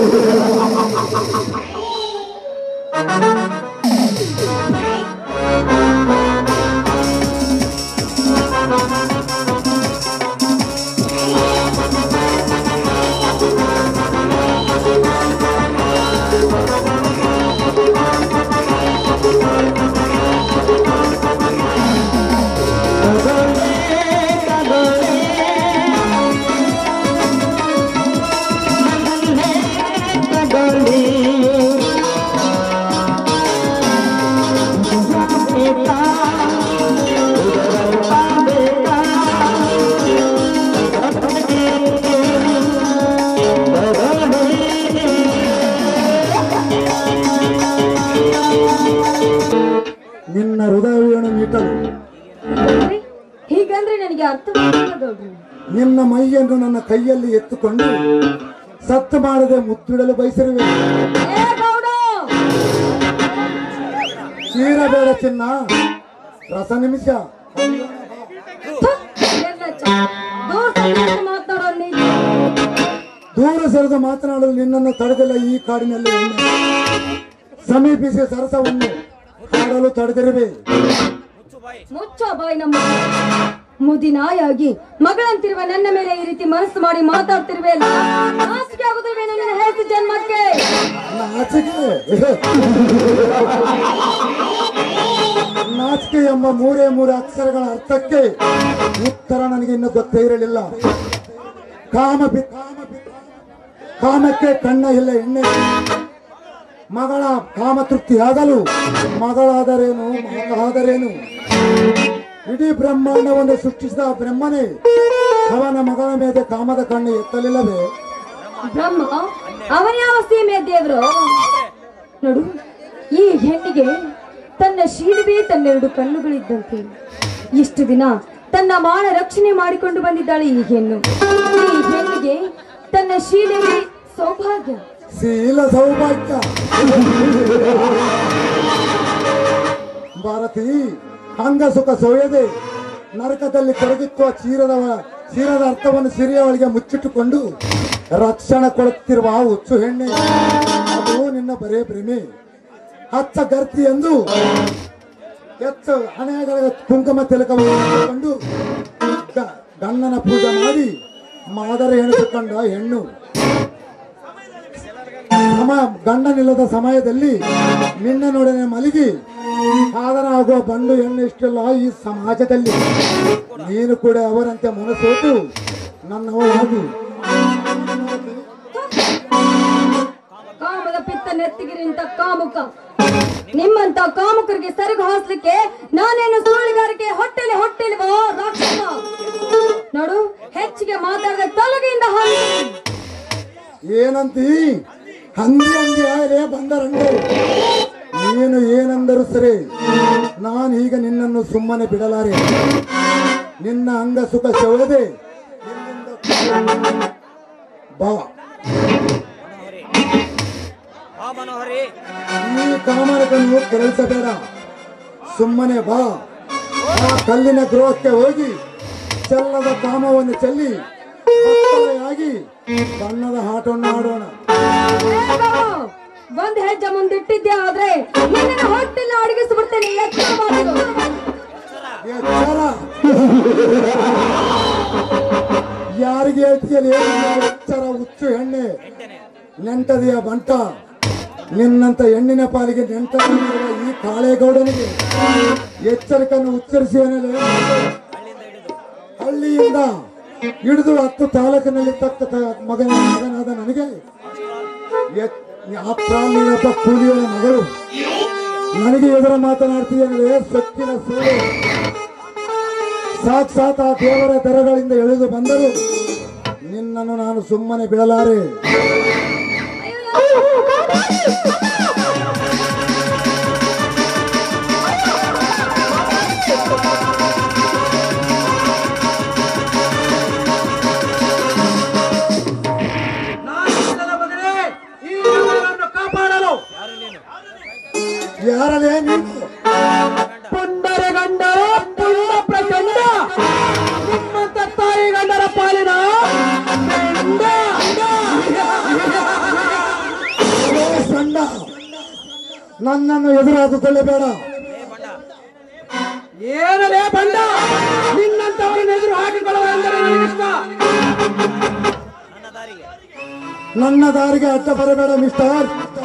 ನಿನ್ನ ಹೃದಯವೇಣು ಮೀಟಲು ಹೀಗಂದ್ರೆ- ಹೀಗಂದ್ರೆ ನನಗೆ ಅರ್ಥವಾಗಿಲ್ಲ ಗೌಡ್ರು ನಿನ್ನ ಮೈಯನ್ನು ನನ್ನ ಕೈಯಲ್ಲಿ ಎತ್ತುಕೊಂಡು ಸತ್ತು ಮಾಡದೆ ಮುತ್ತಿಡಲು ಬಯಸಿರುವೆ ಏ ಗೌಡು ಚೀರಬೇಡ ಚಿನ್ನ ರಸ ನಿಮಿಷ ಥು, ಎಲ್ಲ ಚ- ದೂರ ಸರಿಯಾಗಿ ಮಾತಾಡೋ ನೀನು ದೂರ ಸರಿದು ಮಾತನಾಡಲು ನಿನ್ನನ್ನು ತಡೆದಿಲ್ಲ ಈ ಕಾಡಿನಲ್ಲಿ ಹೆಣ್ಣೆ. ಸಮೀಪಿಸಿ ಸರಸವನ್ನು ಹಾಡಲು ತಡೆದಿರುವೆ ಮುಚ್ಚ ಬಾಯ್ ನಮ್ಮ ಮುದಿನಾಯಾಗಿ ಮಗಳಂತಿರುವ ನನ್ನ ಮೇಲೆ ಈ ರೀತಿ ಮನಸ್ಸು ಮಾಡಿ ಮಾತಾಡ್ತಿರುವೆ ಅಲ್ಲ ನಾಚಿಕೆ ಆಗುದಿಲ್ವೇ ನನ್ನ ಹೆಸರು ಜನ್ಮಕ್ಕೆ ನಾಚಿಕೆ ನಾಚಿಕೆ ಎಂಬ ಮೂರೇ ಮೂರು ಅಕ್ಷರಗಳ ಅರ್ಥಕ್ಕೆ ಉತ್ತರ ನನಗೆ ಇನ್ನು ಗೊತ್ತೇ ಇರಲಿಲ್ಲ ಕಾಮ ಬಿ- ಕಾಮಕ್ಕೆ ಕಣ್ಣ ಇಲ್ಲ ಎಣ್ಣೆ ಮಗಳ ಕಾಮ ತೃಪ್ತಿಯಾಗಲು ಮಗಳಾದರೇನು ಮಗನಾದರೇನು ಇಡೀ ಬ್ರಹ್ಮಾಂಡವನ್ನು ಸೃಷ್ಟಿಸಿದ ಬ್ರಹ್ಮನೇ ಅವನ ಮಗಳ ಮೇಲೆ ಕಾಮದ ಕಣ್ಣು ಎತ್ತಲಿಲ್ಲವೇ ಬ್ರಹ್ಮ ಅವನ ಯಾವ ಸೀಮೆ ದೇವರು ನೋಡು ಈ ಹೆಣ್ಣಿಗೆ ತನ್ನ ಶೀಲವೇ ತನ್ನೆರಡು ಕಣ್ಣುಗಳಿದ್ದಂತೆ ಇಷ್ಟು ದಿನ ತನ್ನ ಮಾನ ರಕ್ಷಣೆ ಮಾಡಿಕೊಂಡು ಬಂದಿದ್ದಾಳೆ ಈ ಹೆಣ್ಣು ಈ ಹೆಣ್ಣಿಗೆ ತನ್ನ ಶೀಲವೇ ಸೌಭಾಗ್ಯ ಶೀಲ ಸೌಭಾಗ್ಯ ಭಾರತಿ ಅಂಗ ಸುಖ ಸೊಯ್ಯದೆ ನರಕದಲ್ಲಿ ಕೊರಗಿತ್ತುವ ಚೀರದವ ಶಿರದ ಅರ್ಥವನ್ನು ಸಿರಿಯ ಒಳಗೆ ಮುಚ್ಚಿಟ್ಟುಕೊಂಡು ರಕ್ಷಣೆ ಕೊಡುತ್ತಿರುವ ಹುಚ್ಚು ಹೆಣ್ಣೆ ಅದು ನಿನ್ನ ಬರೇ ಭ್ರಮೆ ಹಚ್ಚ ಗರ್ತಿ ಎಂದು ಹೆಚ್ಚು ಹಣೆಗಳ ಕುಂಕುಮ ತಿಲಕವನ್ನು ಹಾಕಿಕೊಂಡು ಗ- ಗಂಡನ ಪೂಜೆ ಮಾಡಿ ಮಾದರ ಎಣಿಸಿಕೊಂಡ ಹೆಣ್ಣು ಸಮ ಗಂಡನಿಲ್ಲದ ಸಮಯದಲ್ಲಿ ನಿನ್ನನೊಡನೆ ಮಲಗಿ ಆದರ ಆಗುವ ಬಂಡು ಹೆಣ್ಣು ಇಷ್ಟಿಲ್ಲ ಈ ಸಮಾಜದಲ್ಲಿ ನೀನು ಕೂಡ ಅವರಂತೆ ಮನಸೋತು ನನ್ನವಳಾಗು ಕಾಮದ ಪಿತ್ತ ನೆತ್ತಿಗೆ ನಿಂತ ಕಾಮುಕ ನಿಮ್ಮಂತ ಕಾಮುಕರಿಗೆ ಸೆರಗು ಹಾಸ್ಲಿಕ್ಕೆ ನಾನೇನು ಸುಳ್ಳುಗಾರಿಕೆ ಹೊಟ್ಟೆಲಿ ಹೊಟ್ಟೆಲಿವೋ ರಾಕ್ಷಸ ನೋಡು ಹೆಚ್ಚಿಗೆ ಮಾತಾಡದ ತೊಲಗಿಯಿಂದ ಹಾಗೆ ಏನಂತಿ ಹಂದಿ ಹಂದಿ ಆಯರೇ ಬಂದರಂಡೆ ನೀನು ಏನಂದರು ಸರಿ ನಾನು ಈಗ ನಿನ್ನನ್ನು ಸುಮ್ಮನೆ ಬಿಡಲಾರೆ ನಿನ್ನ ಅಂಗ ಸುಖ ಸೆಳೆದೆ ಬಾ ಈ ಕಾಮನಕನ್ನು ಕೆರಳಿಸಬೇಡ ಸುಮ್ಮನೆ ಬಾ ಆ ಕಲ್ಲಿನ ಗೃಹಕ್ಕೆ ಹೋಗಿ ಚೆಲ್ಲದ ಕಾಮವನ್ನು ಚೆಲ್ಲಿ ಬತ್ತಲೆಯಾಗಿ ಬಣ್ಣದ ಆಟವನ್ನು ಆಡೋಣ ಏ ಬಾಬು, ಒಂದ್ ಹೆಜ್ಜೆ ಮುಂದಿಟ್ಟಿದ್ಯಾ ಆದ್ರೆ ನಿನ್ನ ಹೊಟ್ಟೆಲ್ಲ ಅಡಗಿಸ್ಬಿಡ್ತೇನೆ ಎಚ್ಚರ ಮಾಡು. ಎಚ್ಚರ ಯಾರಿಗೆ ಹೇಳ್ತೀಯಲ್ಲ ಏನಿಲ್ಲ ಎಚ್ಚರ ಹುಚ್ಚು ಹೆಣ್ಣೆ ನೆಂಟದಿಯ ಬಂಟ ನಿನ್ನಂತ ಹೆಣ್ಣಿನ ಪಾಲಿಗೆ ನೆಂಟದಿರುವ ಈ ಕಾಳೇಗೌಡನಿಗೆ ಎಚ್ಚರಿಕೆಯನ್ನು ಉಚ್ಚರಿಸಿ ಏನಿಲ್ಲ ಹಳ್ಳಿಯಿಂದ ಹಿಡಿದು ಹತ್ತು ತಾಲೂಕಿನಲ್ಲಿ ತಕ್ಕ ತ- ಮಗನ ಮಗನಾದ ನನಗೆ ಎತ್- ಅಪ್ಪ ನೀನಪ್ಪ ಕೂಲಿಯ ಮಗಳು ನನಗೆ ಎದುರ ಮಾತನಾಡ್ತಿದ್ದೇನೆ ಸೊಕ್ಕಿನ ಸುಳ್ಳು ಸಾಕ್ಷಾತ್ ಆ ದೇವರ ದರಗಳಿಂದ ಎಳೆದು ಬಂದರು ನಿನ್ನನ್ನು ನಾನು ಸುಮ್ಮನೆ ಬಿಡಲಾರೆ ನಾನು ನಿನ್ನ ಮಗನೇ ಈ ನಗರವನ್ನು ಕಾಪಾಡಲು ಯಾರಲ್ಲೇ ನೀನು ಪುಂಡರ ಗಂಡ ಪುಂಡ ಪ್ರಚಂಡ ನಿಮ್ಮಂತ ತಾಯಿ ಗಂಡರ ಪಾಲಿನ ಗಂಡ. ಓ ಸಂಡ ನನ್ನನ್ನು ಎದುರಾದುಕೊಳ್ಳಬೇಡ ಏನಲೇ ಬಂಡ ನಿನ್ನಂತವರನ್ನ ಎದುರು ಹಾಕಿಕೊಳ್ಳುವುದೆಂದರೆ ನನಗಿಷ್ಟ ನನ್ನ ದಾರಿಗೆ ಅಡ್ಡ ಬರಬೇಡ ಮಿಸ್ಟರ್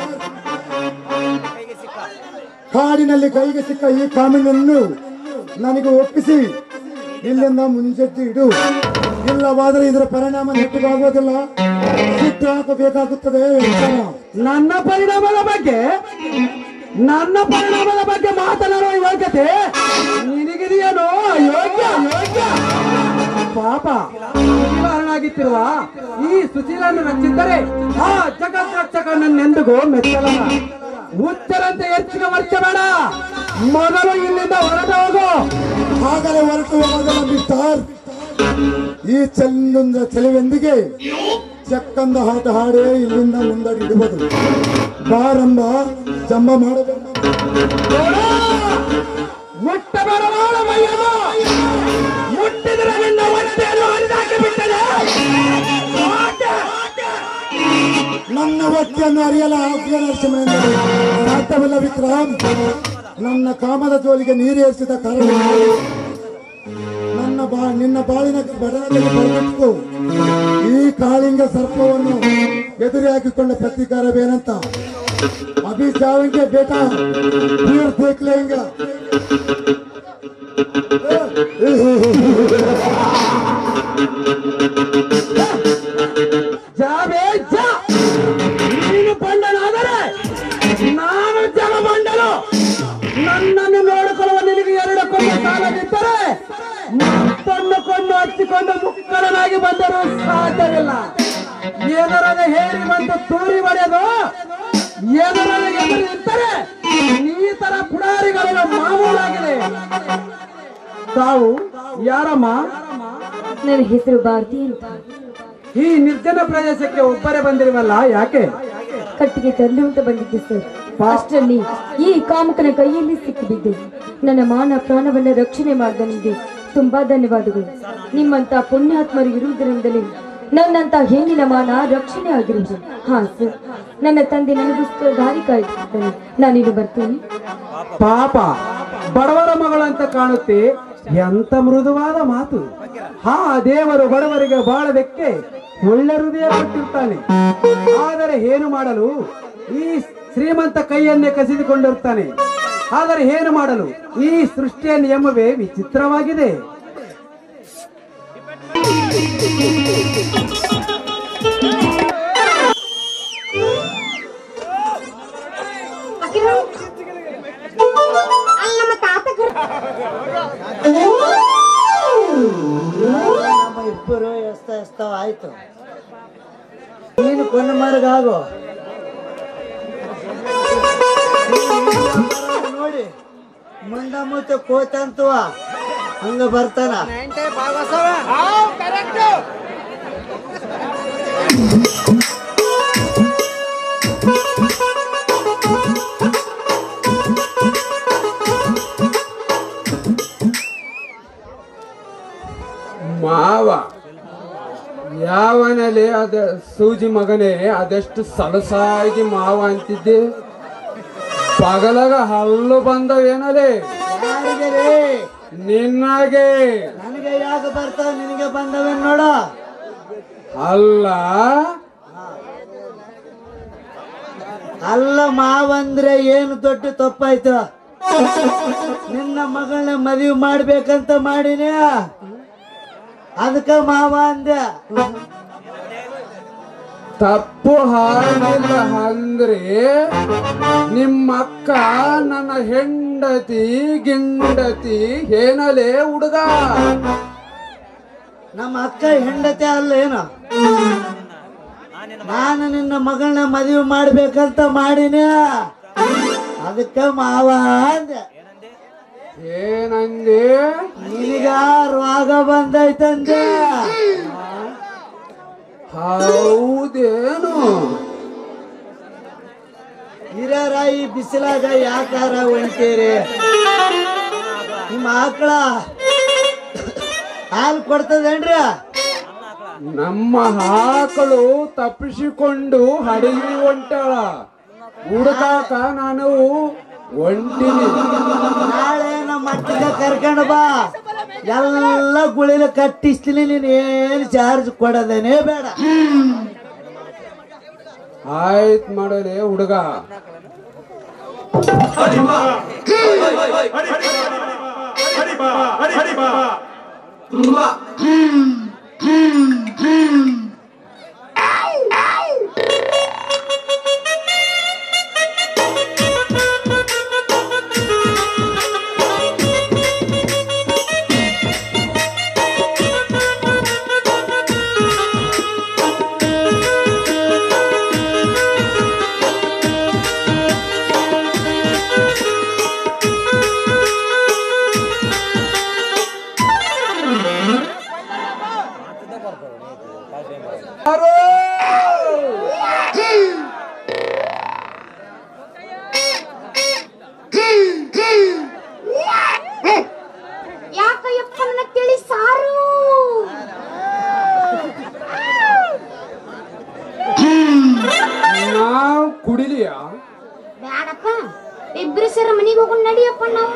ಕಾಡಿನಲ್ಲಿ ಕೈಗೆ ಸಿಕ್ಕ ಈ ಕಾಮಿನನ್ನು ನನಗೆ ಒಪ್ಪಿಸಿ ಇಲ್ಲಿಂದ ಮುಂಜೆದ್ದು ಇಡು ಇಲ್ಲವಾದರೆ ಇದರ ಪರಿಣಾಮ ನೆಟ್ಟಿಗಾಗುವುದಿಲ್ಲ ಸುಟ್ಟು ಹಾಕಬೇಕಾಗುತ್ತದೆ ಎಚ್ಚರ. ನನ್ನ ಪರಿಣಾಮದ ಬಗ್ಗೆ ನನ್ನ ಪರಿಣಾಮದ ಬಗ್ಗೆ ಮಾತನಾಡುವ ಯೋಗ್ಯತೆ ನಿನಗಿದೆಯೇನೋ ಯೋಗ್ಯ ಯೋಗ್ಯ ಪಾಪ ಸುಶೀಲನಾಗಿತ್ತಿರುವ ಈ ಸುಶೀಲನ್ನು ರಚಿಸಿದರೆ ಆ ಜಗದ್ರಕ್ಷಕ ನನ್ನೆಂದಿಗೂ ಮೆಚ್ಚಲಲ್ಲ ಹುಚ್ಚರಂತೆ ಹೆಚ್ಚಿಗೆ ಮರ್ಚಬೇಡ ಮೊದಲು ಇಲ್ಲಿಂದ ಹೊರಟು ಹೋಗು ಆಗಲೇ ಹೊರಟು ಹೋಗಲ್ಲ ಮಿಸ್ಟರ್ ಈ ಚೆಲ್ಲುಂದ ಚೆಲುವೆಂದಿಗೆ ಚಕ್ಕಂದ ಹಾಟ ಹಾಡೇ ಇಲ್ಲಿಂದ ಮುಂದಡಿಡುವುದು ಬಾರಂಬ ಜಂಬ ಮಾಡಬೇಕು ಮುಟ್ಟಬೇಡ ನೋಡು ಮೈಯನ್ನು ಮುಟ್ಟಿದರೆ ನಿನ್ನ ಹೊಟ್ಟೆಯನ್ನು ಹರಿದಾಕಿ ಬಿಟ್ಟದೆ ನನ್ನ ಹೊಟ್ಟೆಯನ್ನು ಅರಿಯಲ ಆಜ್ಞೆ ನರಸಿಂಹನೆಂದರೆ ಸಾಧ್ಯವಿಲ್ಲ ವಿಕ್ರಮ್ ನನ್ನ ಕಾಮದ ಜೋಲಿಗೆ ನೀರೇರಿಸಿದ ಕಾರಣ ನನ್ನ ಬಾ ನಿನ್ನ ಬಾಳಿನ ಬಡವರಿಗೆ ಬರಬೇಕು ಈ ಕಾಳಿಂಗ ಸರ್ಪವನ್ನು ಎದುರಿ ಹಾಕಿಕೊಂಡ ಪ್ರತೀಕಾರವೇನಂತ ಅಭಿ ಜಾವಂಗೆ ಬೇಟಾ ಫಿರ್ ದೇಖ್ ಲೇಂಗ ಜಾವೇ ಜಾ ನೀನು ಬಂಡನಾದರೆ ನಾನು ಜಗ ಬಂಡನು ನನ್ನನ್ನು ನೋಡಿಕೊಳ್ಳುವ ನಿನಗೆ ಎರಡು ಕೊಂಡು ಸಾಲದಿದ್ದರೆ ಮತ್ತೊಂದು ಕೊಂಡು ಹಚ್ಚಿಕೊಂಡು ಮುಕ್ಕಲನಾಗಿ ಬಂದರೂ ಸಾಧ್ಯವಿಲ್ಲ ಎದರದ ಹೇರಿ ಬಂದು ತೂರಿ ಬರೆಯೋದು ಎದರದ ಎದುರು ನಿಂತರೆ ಈ ತರ ಪುಡಾರಿಗಳೆಲ್ಲ ಮಾಮೂಲಾಗಿದೆ ತಾವು ಯಾರಮ್ಮ ನನ್ನ ಹೆಸರು ಭಾರತಿ ಅಂತ ಈ ನಿರ್ಜನ ಪ್ರದೇಶಕ್ಕೆ ಒಬ್ಬರೇ ಬಂದಿರುವಲ್ಲ ಯಾಕೆ ಕಟ್ಟಿಗೆ ತರಲು ಅಂತ ಬಂದಿದ್ದೆ ಸರ್ ಅಷ್ಟರಲ್ಲಿ ಈ ಕಾಮಕನ ಕೈಯಲ್ಲಿ ಸಿಕ್ಕಿಬಿದ್ದೆ ನನ್ನ ಮಾನ ಪ್ರಾಣವನ್ನ ರಕ್ಷಣೆ ಮಾಡಿದ ನಿಮಗೆ ತುಂಬಾ ಧನ್ಯವಾದಗಳು ನಿಮ್ಮಂತ ಪುಣ್ಯಾತ್ಮರು ಇರುವುದರಿಂದಲೇ ನನ್ನಂತ ಹೆಣ್ಣಿನ ಮಾನ ರಕ್ಷಣೆ ಆಗಿರುವುದು ಹಾ ಸರ್ ನನ್ನ ತಂದೆ ನನಗೋಸ್ಕರ ದಾರಿ ಕಾಯ್ತಿರ್ತಾನೆ ನಾನಿನ್ನು ಬರ್ತೀನಿ ಪಾಪ ಬಡವರ ಮಗಳಂತ ಕಾಣುತ್ತೆ ಎಂತ ಮೃದುವಾದ ಮಾತು ಹಾ ದೇವರು ಬಡವರಿಗೆ ಬಾಳದಕ್ಕೆ ಒಳ್ಳೆ ಹೃದಯ ಕೊಟ್ಟಿರ್ತಾನೆ ಆದರೆ ಏನು ಮಾಡಲು ಈ ಶ್ರೀಮಂತ ಕೈಯನ್ನೇ ಕಸಿದುಕೊಂಡಿರ್ತಾನೆ ಆದರೆ ಏನು ಮಾಡಲು ಈ ಸೃಷ್ಟಿಯ ನಿಯಮವೇ ವಿಚಿತ್ರವಾಗಿದೆ ನಮ್ಮ ಇಬ್ಬರು ಎಸ್ತ ಎಸ್ತಾವ ಆಯ್ತು ನೀನು ಕೊಂಡ ಮಾರ್ಗಾಗು ನೋಡಿ ಮುಂದ ಮುತ್ತ ಕೋತಂತವ ಹಂಗ ಬರ್ತಾನ ಮಾವ ಯಾವನಲ್ಲಿ ಅದ ಸೂಜಿ ಮಗನೇ ಅದೆಷ್ಟು ಸಲಸಾಗಿ ಮಾವ ಅಂತಿದ್ದೆ ಪಗಲಗ ಹಲ್ಲು ಬಂದವೇನಲೇ ಯಾರಿಗೆ ರೀ ನಿನ್ನಗೆ ನನಗೆ ಯಾಕೆ ಬರ್ತಾವ ನಿನಗೆ ಬಂದವೆ ನೋಡ ಅಲ್ಲ ಅಲ್ಲ ಮಾವಂದ್ರೆ ಏನು ದೊಡ್ಡ ತಪ್ಪಾಯ್ತು ನಿನ್ನ ಮಗಳನ್ನ ಮದುವೆ ಮಾಡ್ಬೇಕಂತ ಮಾಡಿನ ಅದಕ್ಕ ಮಾವ ಅಂದೆ ತಪ್ಪು ಹಾಗಿಲ್ಲ ಅಂದ್ರೆ ನಿಮ್ಮ ಅಕ್ಕ ನನ್ನ ಹೆಂಡತಿ ಗಿಂಡತಿ ಏನಲೇ ಹುಡುಗ ನಮ್ಮ ಅಕ್ಕ ಹೆಂಡತಿ ಅಲ್ಲ ಏನು ನಾನು ನಿನ್ನ ಮಗಳನ್ನ ಮದುವೆ ಮಾಡ್ಬೇಕಂತ ಮಾಡಿನ ಅದಕ್ಕ ಮಾವ ಅಂದೆ ಏನಂದೆ ನಿನಗ ರೋಗ ಬಂದೈತಂದೆ ಹೌದೇನು ಹಿರಿಯರ ಈ ಬಿಸಿಲಾಗ ಯಾಕಾರ ಹೊಂಟೀರಿ ನಿಮ್ಮ ಆಕಳ ಹಾಲು ಕೊಡ್ತದೇನ್ರಿ ನಮ್ಮ ಆಕಳು ತಪ್ಪಿಸಿಕೊಂಡು ಹಡಗಿ ಹೊಂಟಾಳ ಹುಡುಕಾಕ ನಾನು ಹೊಂಟಿನಿ ನಾಳೆ ನಮ್ಮ ಅಟ್ಟಿಗೆ ಕರ್ಕೊಂಡು ಬಾ ಎಲ್ಲ ಗುಳಿಲ ಕಟ್ಟಿಸ್ತೀನಿ ನೀನು ಏನು ಚಾರ್ಜ್ ಕೊಡೋದೇನೇ ಬೇಡ ಆಯ್ತ್ ಮಾಡಲೇ ಹುಡುಗ ಯಾಕಯ್ಯಪ್ಪ ನನ್ನ ತಿಳಿ ಸಾರು ನಾವ್ ಕುಡಿಲಿಯಾ ಬೇಡಪ್ಪ ಇಬ್ರು ಸೇರ ಮನೆಗೆ ಹೋಗೋಣ ನಡಿಯಪ್ಪ ನಾವು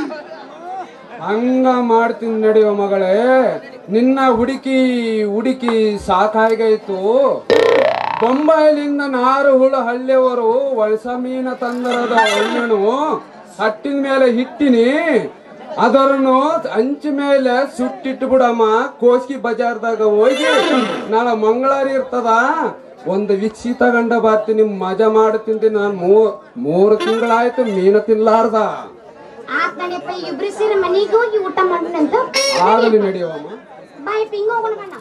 ಹಂಗ ಮಾಡ್ತೀನಿ ನಡೆಯೋ ಮಗಳೇ ನಿನ್ನ ಹುಡುಕಿ ಹುಡುಕಿ ಸಾಕಾಗೈತು ಬೊಂಬಾಯಿಲಿಂದ ನಾರು ಹುಳ ಹಳ್ಳಿಯವರು ವಳಸ ಮೀನ ತಂದರದ ಹಣ್ಣು ಹಟ್ಟಿನ ಮೇಲೆ ಹಿಟ್ಟಿನಿ ಅದರನ್ನು ಅಂಚ ಮೇಲೆ ಸುಟ್ಟಿಟ್ಟು ಬಿಡಮ್ಮ ಕೋಸ್ಗಿ ಬಜಾರ್ದಾಗ ಹೋಗಿ ನಾಳೆ ಮಂಗಳಾರಿ ಇರ್ತದ ಒಂದು ವಿಕ್ಸಿ ತಗೊಂಡ ಬರ್ತೀನಿ ಮಜಾ ಮಾಡ್ತೀನಿ ನಾನು ಮೂರ್ ಮೂರು ತಿಂಗಳಾಯ್ತು ಮೀನು ತಿನ್ಲಾರ್ದ ಆತ್ ನಡಿಯಪ್ಪ ಈಗ ಇಬ್ರು ಸೇರಿ ಮನೆಗೆ ಹೋಗಿ ಊಟ ಮಾಡೋಣಂತ ಆಗಲಿ ನಡೆಯುವಮ್ಮ ಬಾಯ್ ಹಿಂಗ ಹೋಗೋಣ ಬಣ್ಣ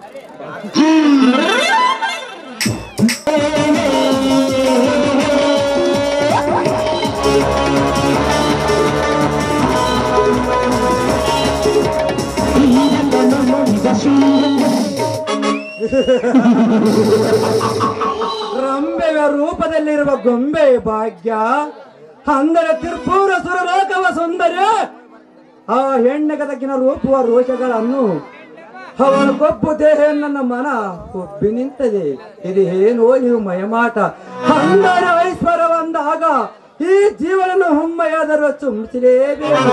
ರಂಬೆಯ ರೂಪದಲ್ಲಿರುವ ಗೊಂಬೆ ಭಾಗ್ಯ ಹಂಗರ ತಿರ್ಪೂರ ಸುರಲೋಕವ ಸುಂದರ ಆ ಹೆಣ್ಣೆಗದಕ್ಕಿನ ರೂಪುವ ರೋಷಗಳನ್ನು ಅವನ ಕೊಬ್ಬು ದೇಹ ನನ್ನ ಮನ ಕೊಬ್ಬಿ ನಿಂತದೆ ಇದು ಏನೋ ಇವು ಮಯಮಾಟ ಹಂದರ ಐಶ್ವರ ಬಂದಾಗ ಈ ಜೀವನನ್ನು ಹುಮ್ಮಯಾದರೂ ಚುಂಬಿಸಲೇಬೇಕು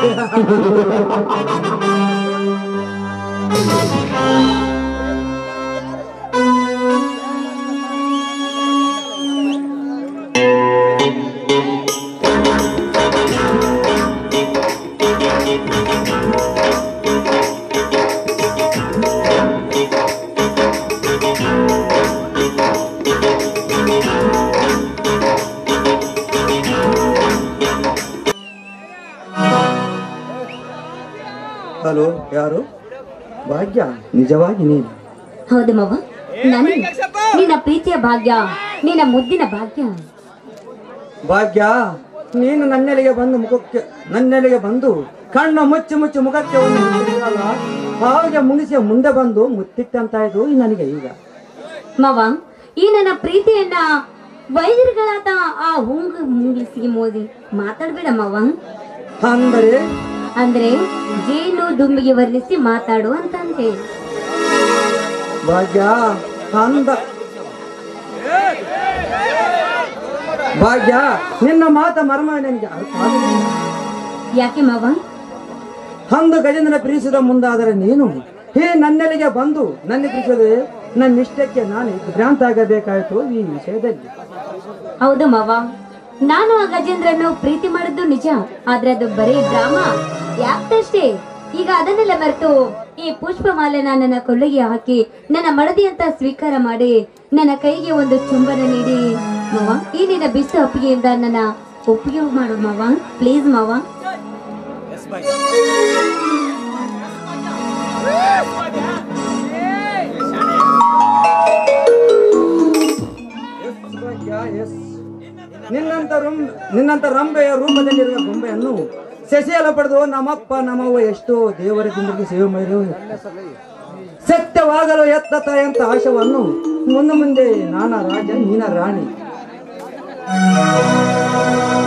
ಹಲೋ ಯಾರು ಭಾಗ್ಯ ನಿಜವಾಗಿ ನೀನು ಹೌದು ಮವ ನಾನು ನಿನ್ನ ಪ್ರೀತಿಯ ಭಾಗ್ಯ ನಿನ್ನ ಮುದ್ದಿನ ಭಾಗ್ಯ ಭಾಗ್ಯ ನೀನು ನನ್ನೆಲೆಗೆ ಬಂದು ಮುಖಕ್ಕೆ ನನ್ನೆಲೆಗೆ ಬಂದು ಕಣ್ಣು ಮುಚ್ಚಿ ಮುಚ್ಚಿ ಮುಖಕ್ಕೆ ಒಂದು ಮುತ್ತಿದ್ದಲ್ಲ, ಹಾಗೆ ಮುಗಿಸಿ ಮುಂದೆ ಬಂದು ಮುತ್ತಿಟ್ಟಂತಾಯ್ತು ನನಗೆ ಈಗ ಮವ ಈ ನನ್ನ ಪ್ರೀತಿಯನ್ನ ವೈದ್ಯರುಗಳಾದ ಆ ಹುಂಗ ಮುಂಗಿಸಿಗೆ ಮೋದಿ ಮಾತಾಡ್ಬೇಡ ಮವ ಅಂದರೆ ಅಂದ್ರೆ ಜೇನು ದುಂಬಿಗೆ ವರ್ಣಿಸಿ ಮಾತಾಡು ಅಂತಂತೆ ಭಾಗ್ಯ ಅಂದ ಭಾಗ್ಯ ನಿನ್ನ ಮಾತ ಮರ್ಮ ನನಗೆ ಅರ್ಥ ಆಗಲಿಲ್ಲ. ಯಾಕೆ ಮವ ಅಂದು ಗಜೇಂದ್ರ ಪ್ರೀತಿಸಿದ ಮುಂದಾದರೆ ನೀನು ಹೇ ನನ್ನೆಲೆಗೆ ಬಂದು ನನ್ನ ಪ್ರೀತಿಸದೆ ನನ್ನ ಇಷ್ಟಕ್ಕೆ ನಾನು ಭ್ರಾಂತ ಆಗಬೇಕಾಯಿತು ಈ ವಿಷಯದಲ್ಲಿ ಹೌದು ಮವ ನಾನು ಆ ಗಜೇಂದ್ರನ್ನು ಪ್ರೀತಿ ಮಾಡಿದ್ದು ನಿಜ ಆದ್ರೆ ಅದು ಬರೀ ಡ್ರಾಮಾ ಯಾಕಷ್ಟೇ ಈಗ ಅದನ್ನೆಲ್ಲ ಮರೆತು ಈ ಪುಷ್ಪಮಾಲೆನ ನನ್ನ ಕೊಲ್ಲಿಗೆ ಹಾಕಿ ನನ್ನ ಮಡದಿ ಅಂತ ಸ್ವೀಕಾರ ಮಾಡಿ ನನ್ನ ಕೈಗೆ ಒಂದು ಚುಂಬನ ನೀಡಿ ಮವ ಈ ನಿನ್ನ ಬಿಸಿ ಒಪ್ಪಿಗೆಯಿಂದ ನನ್ನ ಒಪ್ಪಿಗೆ ಮಾಡು ಮವ ಪ್ಲೀಸ್ ಮವ ಭಾಗ್ಯ, yes. ನಿನ್ನಂತ ರೂಮ್ ನಿನ್ನಂತ ರಂಬೆಯ ರೂಪದಲ್ಲಿರುವ ಗೊಂಬೆಯನ್ನು ಸೆಸೆಯಲ ಪಡೆದು ನಮ್ಮಪ್ಪ ನಮ್ಮವ್ವ ಎಷ್ಟೋ ದೇವರ ದಿಂದರಿಗೆ ಸೇವೆ ಮಾಡಿರು ಸತ್ಯವಾಗಲು ಎತ್ತ ತಾಯಂತ ಆಶವನ್ನು ಮುಂದೆ ಮುಂದೆ ನಾನ ರಾಜ ನೀನ ರಾಣಿ